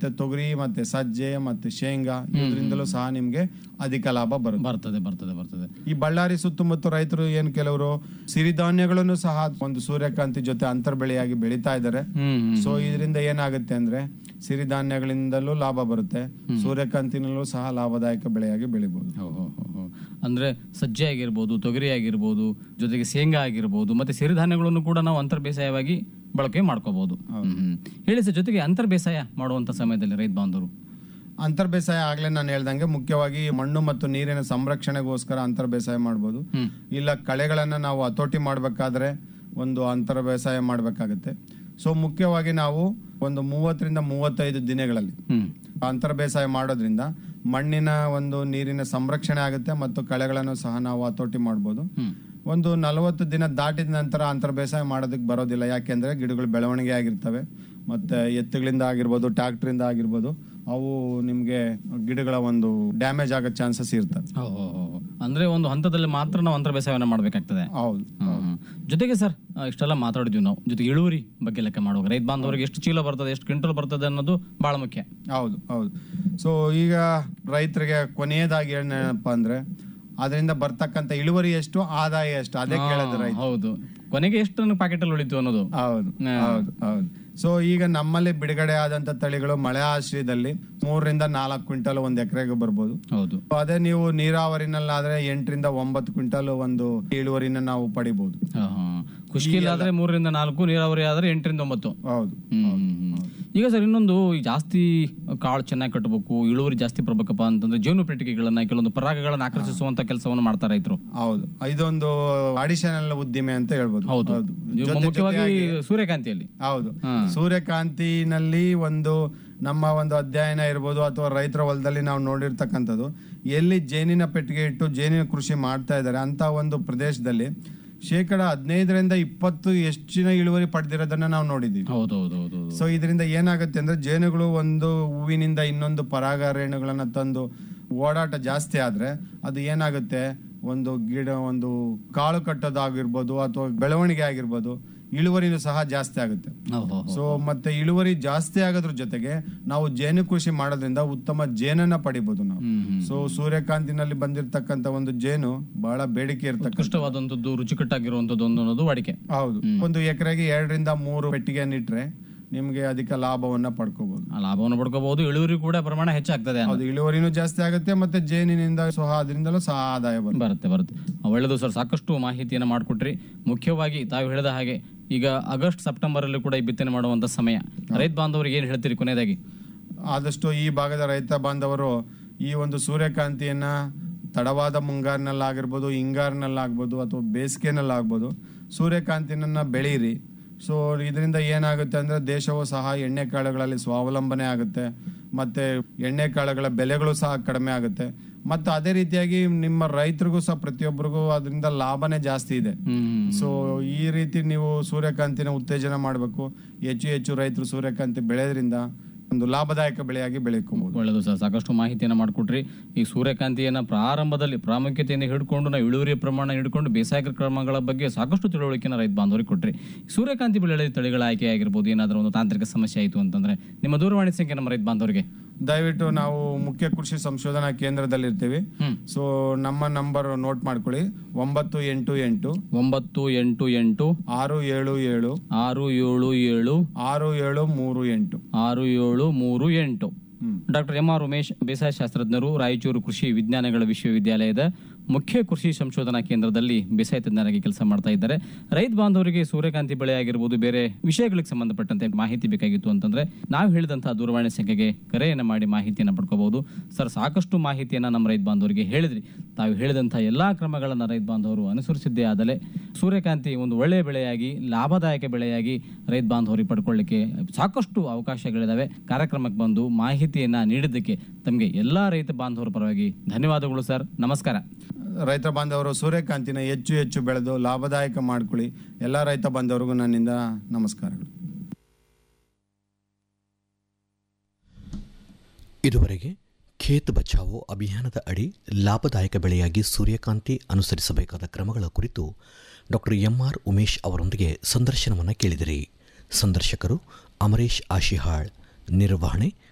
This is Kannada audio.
ಮತ್ತೆ ತೊಗರಿ ಮತ್ತೆ ಸಜ್ಜೆ ಮತ್ತೆ ಶೇಂಗಾ ಇದರಿಂದಲೂ ಸಹ ನಿಮ್ಗೆ ಅಧಿಕ ಲಾಭ ಬರುತ್ತೆ ಬರ್ತದೆ ಬರ್ತದೆ ಬರ್ತದೆ ಈ ಬಳ್ಳಾರಿ ಸುತ್ತಮುತ್ತ ರೈತರು ಏನ್ ಕೆಲವರು ಸಿರಿಧಾನ್ಯಗಳನ್ನು ಸಹ ಒಂದು ಸೂರ್ಯಕಾಂತಿ ಜೊತೆ ಅಂತರ್ ಬೆಳೆಯಾಗಿ ಬೆಳೀತಾ ಇದ್ದಾರೆ ಹ್ಮ್ ಹ್ಮ್. ಸೊ ಇದರಿಂದ ಏನಾಗುತ್ತೆ ಅಂದ್ರೆ ಸಿರಿಧಾನ್ಯಗಳಿಂದಲೂ ಲಾಭ ಬರುತ್ತೆ ಸೂರ್ಯಕಾಂತಿನಲ್ಲೂ ಸಹ ಲಾಭದಾಯಕ ಬೆಳೆಯಾಗಿ ಬೆಳಿಬಹುದು ಹೋ, ಹೋ, ಹೋ, ಹೋ. ಅಂದ್ರೆ ಸಜ್ಜೆ ಆಗಿರ್ಬೋದು ತೊಗರಿ ಆಗಿರ್ಬೋದು ಜೊತೆಗೆ ಶೇಂಗಾ ಆಗಿರ್ಬೋದು ಮತ್ತೆ ಸಿರಿಧಾನ್ಯಗಳನ್ನು ಕೂಡ ನಾವು ಅಂತರ್ ಬೇಸಾಯವಾಗಿ ಬಳಕೆ ಮಾಡ್ಕೋಬಹುದು ಹೇಳಿ ಸರ್ ಜೊತೆಗೆ ಅಂತರ್ ಬೇಸಾಯ ಮಾಡುವಂತ ಸಮಯದಲ್ಲಿ ರೈತ ಬಾಂಧವರು ಅಂತರ್ ಬೇಸಾಯ ಆಗ್ಲೇ ನಾನು ಹೇಳ್ದಂಗೆ ಮುಖ್ಯವಾಗಿ ಮಣ್ಣು ಮತ್ತು ನೀರಿನ ಸಂರಕ್ಷಣೆಗೋಸ್ಕರ ಅಂತರ್ ಬೇಸಾಯ ಮಾಡ್ಬೋದು ಇಲ್ಲ ಕಳೆಗಳನ್ನ ನಾವು ಹತೋಟಿ ಮಾಡ್ಬೇಕಾದ್ರೆ ಒಂದು ಅಂತರ ಬೇಸಾಯ ಮಾಡ್ಬೇಕಾಗುತ್ತೆ ಸೊ ಮುಖ್ಯವಾಗಿ ನಾವು ಒಂದು ಮೂವತ್ತರಿಂದ ಮೂವತ್ತೈದು ದಿನಗಳಲ್ಲಿ ಹ್ಮ್ ಅಂತರ ಬೇಸಾಯ ಮಾಡೋದ್ರಿಂದ ಮಣ್ಣಿನ ಒಂದು ನೀರಿನ ಸಂರಕ್ಷಣೆ ಆಗುತ್ತೆ ಮತ್ತು ಕಳೆಗಳನ್ನು ಸಹ ನಾವು ಹತೋಟಿ ಮಾಡ್ಬೋದು ಒಂದು ನಲವತ್ತು ದಿನ ದಾಟಿದ ನಂತರ ಅಂತರ ಬೇಸಾಯ ಮಾಡೋದಕ್ಕೆ ಬರೋದಿಲ್ಲ ಯಾಕೆಂದ್ರೆ ಗಿಡಗಳು ಬೆಳವಣಿಗೆ ಆಗಿರ್ತವೆ ಮತ್ತೆ ಎತ್ತುಗಳಿಂದ ಆಗಿರ್ಬೋದು ಟ್ರ್ಯಾಕ್ಟರಿಂದ ಆಗಿರ್ಬೋದು ಅವು ನಿಮ್ಗೆ ಗಿಡಗಳ ಒಂದು ಡ್ಯಾಮೇಜ್ ಆಗೋ ಚಾನ್ಸಸ್ ಇರ್ತವೆ ಹೋ, ಹೋ, ಹೋ, ಹೋ. ಅಂದ್ರೆ ಒಂದು ಹಂತದಲ್ಲಿ ಮಾತ್ರ ನಾವು ಅಂತರ್ ಬೇಸಾಯವನ್ನ ಮಾಡ್ಬೇಕಾಗ್ತದೆ ಹೌದು ಹ್ಮ್, ಹ್ಮ್. ಜೊತೆಗೆ ಸರ್ ಆ, ಇಷ್ಟೆಲ್ಲ ಮಾತಾಡಿದ್ವಿ ನಾವು ಜೊತೆಗೆ ಇಳುವರಿ ಬಗ್ಗೆ ಲೆಕ್ಕ ಮಾಡುವಾಗ ರೈತ ಬಾಂಧವರಿಗೆ ಎಷ್ಟು ಚೀಲ ಬರ್ತದೆ ಎಷ್ಟು ಕ್ವಿಂಟಲ್ ಬರ್ತದೆ ಅನ್ನೋದು ಬಹಳ ಮುಖ್ಯ ಹೌದು ಹೌದು ಸೊ ಈಗ ರೈತರಿಗೆ ಕೊನೆಯದಾಗಿ ಏನಪ್ಪ ಅಂದ್ರೆ ಅದರಿಂದ ಬರ್ತಕ್ಕಂಥ ಇಳುವರಿ ಎಷ್ಟು ಆದಾಯ ಎಷ್ಟು ಅದೇ ಕೇಳೋದು ರೈತ ಹೌದು ಕೊನೆಗೆ ಎಷ್ಟು ನನಗೆ ಪ್ಯಾಕೆಟ್ ಅಲ್ಲಿ ಉಳಿತು ಅನ್ನೋದು ಹೌದು ಹೌದು ಹೌದು ಸೊ ಈಗ ನಮ್ಮಲ್ಲಿ ಬಿಡುಗಡೆ ಆದಂತ ತಳಿಗಳು ಮಳೆ ಆಶ್ರಯದಲ್ಲಿ ಮೂರರಿಂದ ನಾಲ್ಕು ಕ್ವಿಂಟಲ್ ಒಂದ್ ಎಕರೆಗೆ ಬರ್ಬೋದು ಹೌದು So ಅದೇ ನೀವು ನೀರಾವರಿನಲ್ಲಾದ್ರೆ ಎಂಟರಿಂದ ಒಂಬತ್ತು ಕ್ವಿಂಟಲ್ ಒಂದು ಇಳುವರಿನ ನಾವು ಪಡಿಬಹುದು ಹಾ, ಹಾ. ಖುಷ್ಕಿ ಆದ್ರೆ ಮೂರರಿಂದ ನಾಲ್ಕು ನೀರಾವರಿ ಆದ್ರೆ ಎಂಟರಿಂದ ಒಂಬತ್ತು ಹೌದು ಹ್ಮ್, ಹ್ಮ್, ಹ್ಮ್. ಈಗ ಸರ್ ಇನ್ನೊಂದು ಈ ಜಾಸ್ತಿ ಕಾಳು ಚೆನ್ನಾಗಿ ಕಟ್ಟಬೇಕು ಇಳುವರಿ ಜಾಸ್ತಿ ಬರ್ಬೇಕಪ್ಪ ಅಂತಂದ್ರೆ ಜೇನು ಪೆಟ್ಟಿಗೆಗಳನ್ನ ಕೆಲವೊಂದು ಪರಾಗಗಳನ್ನ ಆಕರ್ಷಿಸುವಂತ ಕೆಲಸವನ್ನು ಮಾಡ್ತಾರೆ ರೈತರು ಹೌದು ಇದೊಂದು ಅಡಿಷನಲ್ ಉದ್ದಿಮೆ ಅಂತ ಹೇಳ್ಬೋದು ಹೌದು ಇವು ಜೊತೆ ಮುಖ್ಯವಾಗಿ ಸೂರ್ಯಕಾಂತಿಯಲ್ಲಿ ಹೌದು ಹಾ. ಸೂರ್ಯಕಾಂತಿನಲ್ಲಿ ಒಂದು ನಮ್ಮ ಒಂದು ಅಧ್ಯಯನ ಇರ್ಬೋದು ಅಥವಾ ರೈತರ ಹೊಲದಲ್ಲಿ ನಾವು ನೋಡಿರ್ತಕ್ಕಂಥದ್ದು ಎಲ್ಲಿ ಜೇನಿನ ಪೆಟ್ಟಿಗೆ ಇಟ್ಟು ಜೇನಿನ ಕೃಷಿ ಮಾಡ್ತಾ ಇದ್ದಾರೆ ಅಂತ ಒಂದು ಪ್ರದೇಶದಲ್ಲಿ ಶೇಕಡ ಹದಿನೈದರಿಂದ ಇಪ್ಪತ್ತು ಹೆಚ್ಚಿನ ಇಳುವರಿ ಪಡೆದಿರೋದನ್ನ ನಾವು ನೋಡಿದ್ದೀವಿ ಹೌದು ಹೌದು ಹೌದು ಹೌದು. ಸೊ ಇದರಿಂದ ಏನಾಗುತ್ತೆ ಅಂದ್ರೆ ಜೇನುಗಳು ಒಂದು ಹೂವಿನಿಂದ ಇನ್ನೊಂದು ಪರಾಗ ರೇಣುಗಳನ್ನ ತಂದು ಓಡಾಟ ಜಾಸ್ತಿ ಆದ್ರೆ ಅದು ಏನಾಗುತ್ತೆ ಒಂದು ಗಿಡ ಒಂದು ಕಾಳು ಕಟ್ಟೋದಾಗಿರ್ಬೋದು ಅಥವಾ ಬೆಳವಣಿಗೆ ಆಗಿರ್ಬೋದು ಇಳುವರಿನೂ ಸಹ ಜಾಸ್ತಿ ಆಗುತ್ತೆ ಹೌದು, ಹೌದು. ಸೊ ಮತ್ತೆ ಇಳುವರಿ ಜಾಸ್ತಿ ಆಗೋದ್ರ ಜೊತೆಗೆ ನಾವು ಜೇನು ಕೃಷಿ ಮಾಡೋದ್ರಿಂದ ಉತ್ತಮ ಜೇನನ್ನ ಪಡಿಬಹುದು ನಾವು ಹ್ಮ್, ಹ್ಮ್. ಸೊ ಸೂರ್ಯಕಾಂತಿನಲ್ಲಿ ಬಂದಿರತಕ್ಕಂತ ಒಂದು ಜೇನು ಬಹಳ ಬೇಡಿಕೆ ಇರ್ತಕ್ಕಂಥ ಉತ್ಕೃಷ್ಟವಾದಂಥದ್ದು ರುಚಿಕಟ್ಟಾಗಿರುವಂಥದ್ದು ಒಂದು ಅನ್ನೋದು ವಾಡಿಕೆ ಹೌದು ಒಂದು ಎಕರೆಗೆ ಎರಡರಿಂದ ಮೂರು ಪೆಟ್ಟಿಗೆಯನ್ನು ಇಟ್ರೆ ನಿಮ್ಗೆ ಅಧಿಕ ಲಾಭವನ್ನ ಪಡ್ಕೋಬಹುದು ಆ ಲಾಭವನ್ನು ಪಡ್ಕೋಬಹುದು ಇಳುವರಿ ಕೂಡ ಪ್ರಮಾಣ ಹೆಚ್ಚಾಗ್ತದೆ ಅನ್ನೋದು. ಹೌದು ಇಳುವರಿನೂ ಜಾಸ್ತಿ ಆಗುತ್ತೆ ಮತ್ತೆ ಜೇನಿನಿಂದ ಸಹ ಅದರಿಂದಲೂ ಸಹ ಆದಾಯ ಬರುತ್ತೆ ಬರುತ್ತೆ ಬರುತ್ತೆ ಒಳ್ಳೆಯದು ಸರ್ ಸಾಕಷ್ಟು ಮಾಹಿತಿಯನ್ನು ಮಾಡಿಕೊಟ್ರಿ ಮುಖ್ಯವಾಗಿ ತಾವು ಹೇಳಿದ ಹಾಗೆ ಈಗ ಆಗಸ್ಟ್ ಸೆಪ್ಟೆಂಬರ್ ಅಲ್ಲಿ ಕೂಡ ಈ ಬಿತ್ತನೆ ಮಾಡುವಂತ ಸಮಯ ರೈತ ಬಾಂಧವರಿಗೆ ಏನು ಹೇಳ್ತೀರಿ ಕೊನೆಯದಾಗಿ ಆದಷ್ಟು ಈ ಭಾಗದ ರೈತ ಬಾಂಧವರು ಈ ಒಂದು ಸೂರ್ಯಕಾಂತಿಯನ್ನ ತಡವಾದ ಮುಂಗಾರಿನಲ್ಲಾಗಿರ್ಬೋದು ಹಿಂಗಾರಿನಲ್ಲಾಗ್ಬೋದು ಅಥವಾ ಬೇಸಿಗೆನಲ್ಲಾಗ್ಬೋದು ಸೂರ್ಯಕಾಂತಿನನ್ನ ಬೆಳೀರಿ ಸೊ ಇದರಿಂದ ಏನಾಗುತ್ತೆ ಅಂದ್ರೆ ದೇಶವು ಸಹ ಎಣ್ಣೆ ಕಾಳುಗಳಲ್ಲಿ ಸ್ವಾವಲಂಬನೆ ಆಗುತ್ತೆ ಮತ್ತೆ ಎಣ್ಣೆ ಕಾಳುಗಳ ಬೆಲೆಗಳು ಸಹ ಕಡಿಮೆ ಆಗುತ್ತೆ ಮತ್ತು ಅದೇ ರೀತಿಯಾಗಿ ನಿಮ್ಮ ರೈತರಿಗೂ ಸಹ ಪ್ರತಿಯೊಬ್ಬರಿಗೂ ಅದರಿಂದ ಲಾಭನೇ ಜಾಸ್ತಿ ಇದೆ ಹ್ಮ್ ಸೊ ಈ ರೀತಿ ನೀವು ಸೂರ್ಯಕಾಂತಿನ ಉತ್ತೇಜನ ಮಾಡಬೇಕು ಹೆಚ್ಚು ಹೆಚ್ಚು ರೈತರು ಸೂರ್ಯಕಾಂತಿ ಬೆಳೆಯೋದ್ರಿಂದ ಒಂದು ಲಾಭದಾಯಕ ಬೆಳೆಯಾಗಿ ಬೆಳಕೋಬಹುದು ಒಳ್ಳೆಯದು ಸರ್ ಸಾಕಷ್ಟು ಮಾಹಿತಿಯನ್ನು ಮಾಡಿಕೊಟ್ರಿ ಈ ಸೂರ್ಯಕಾಂತಿಯನ್ನ ಪ್ರಾರಂಭದಲ್ಲಿ ಪ್ರಾಮುಖ್ಯತೆಯನ್ನು ಹಿಡ್ಕೊಂಡು ನಾವು ಇಳುವರಿಯ ಪ್ರಮಾಣ ಹಿಡ್ಕೊಂಡು ಬೇಸಾಯ ಕ್ರಮಗಳ ಬಗ್ಗೆ ಸಾಕಷ್ಟು ತಿಳುವಳಿಕೆನ ರೈತ ಬಾಂಧವರಿಗೆ ಕೊಟ್ರಿ ಸೂರ್ಯಕಾಂತಿ ಬೆಳೆ ತಳಿಗಳ ಆಯ್ಕೆ ಆಗಿರ್ಬೋದು ಏನಾದರೂ ಒಂದು ತಾಂತ್ರಿಕ ಸಮಸ್ಯೆ ಆಯಿತು ಅಂತಂದ್ರೆ ನಿಮ್ಮ ದೂರವಾಣಿ ಸಂಖ್ಯೆ ನಮ್ಮ ರೈತ ಬಾಂಧವರಿಗೆ ದಯವಿಟ್ಟು ನಾವು ಮುಖ್ಯ ಕೃಷಿ ಸಂಶೋಧನಾ ಕೇಂದ್ರದಲ್ಲಿ ಇರ್ತೀವಿ ಹ್ಮ್. ಸೊ ನಮ್ಮ ನಂಬರ್ ನೋಟ್ ಮಾಡ್ಕೊಳ್ಳಿ ಒಂಬತ್ತು ಎಂಟು ಎಂಟು ಒಂಬತ್ತು ಎಂಟು ಎಂಟು ಆರು ಏಳು ಏಳು ಆರು ಏಳು ಏಳು ಆರು ಏಳು ಮೂರು ಎಂಟು ಆರು ಏಳು ಮೂರು ಎಂಟು ಹ್ಮ್. ಡಾಕ್ಟರ್ ಎಂ ಆರ್ ಉಮೇಶ್ ಬೇಸಾಯ ಶಾಸ್ತ್ರಜ್ಞರು ರಾಯಚೂರು ಕೃಷಿ ವಿಜ್ಞಾನಗಳ ವಿಶ್ವವಿದ್ಯಾಲಯದ ಮುಖ್ಯ ಕೃಷಿ ಸಂಶೋಧನಾ ಕೇಂದ್ರದಲ್ಲಿ ಬೇಸಾಯ ತಜ್ಞರಾಗಿ ಕೆಲಸ ಮಾಡ್ತಾ ಇದ್ದಾರೆ ರೈತ ಬಾಂಧವರಿಗೆ ಸೂರ್ಯಕಾಂತಿ ಬೆಳೆ ಆಗಿರ್ಬೋದು ಬೇರೆ ವಿಷಯಗಳಿಗೆ ಸಂಬಂಧಪಟ್ಟಂತೆ ಮಾಹಿತಿ ಬೇಕಾಗಿತ್ತು ಅಂತಂದ್ರೆ ನಾವು ಹೇಳಿದಂತಹ ದೂರವಾಣಿ ಸಂಖ್ಯೆಗೆ ಕರೆಯನ್ನು ಮಾಡಿ ಮಾಹಿತಿಯನ್ನು ಪಡ್ಕೋಬಹುದು ಸರ್ ಸಾಕಷ್ಟು ಮಾಹಿತಿಯನ್ನು ನಮ್ಮ ರೈತ ಬಾಂಧವರಿಗೆ ಹೇಳಿದ್ರಿ ತಾವು ಹೇಳಿದಂತಹ ಎಲ್ಲಾ ಕ್ರಮಗಳನ್ನು ರೈತ ಬಾಂಧವರು ಅನುಸರಿಸಿದ್ದೇ ಆದಲೇ ಸೂರ್ಯಕಾಂತಿ ಒಂದು ಒಳ್ಳೆಯ ಬೆಳೆಯಾಗಿ ಲಾಭದಾಯಕ ಬೆಳೆಯಾಗಿ ರೈತ ಬಾಂಧವರಿಗೆ ಪಡ್ಕೊಳ್ಳಿಕ್ಕೆ ಸಾಕಷ್ಟು ಅವಕಾಶಗಳಿದಾವೆ ಕಾರ್ಯಕ್ರಮಕ್ಕೆ ಬಂದು ಮಾಹಿತಿಯನ್ನ ನೀಡಿದ್ದಕ್ಕೆ ತಮಗೆ ಎಲ್ಲಾ ರೈತ ಬಾಂಧವರ ಪರವಾಗಿ ಧನ್ಯವಾದಗಳು ಸರ್ ನಮಸ್ಕಾರ ರೈತ ಬಾಂಧವರು ಸೂರ್ಯಕಾಂತಿನ ಹೆಚ್ಚು ಹೆಚ್ಚು ಬೆಳೆದು ಲಾಭದಾಯಕ ಮಾಡ್ಕೊಳ್ಳಿ ಎಲ್ಲ ರೈತ ಬಾಂಧವರಿಗೂ ನನ್ನಿಂದ ನಮಸ್ಕಾರಗಳು ಇದುವರೆಗೆ ಖೇತ್ ಬಚಾವೋ ಅಭಿಯಾನದ ಅಡಿ ಲಾಭದಾಯಕ ಬೆಳೆಯಾಗಿ ಸೂರ್ಯಕಾಂತಿ ಅನುಸರಿಸಬೇಕಾದ ಕ್ರಮಗಳ ಕುರಿತು ಡಾಕ್ಟರ್ ಎಂ ಆರ್ ಉಮೇಶ್ ಅವರೊಂದಿಗೆ ಸಂದರ್ಶನವನ್ನು ಕೇಳಿದಿರಿ ಸಂದರ್ಶಕರು ಅಮರೇಶ್ ಆಶಿಹಾಳ್ ನಿರ್ವಹಣೆ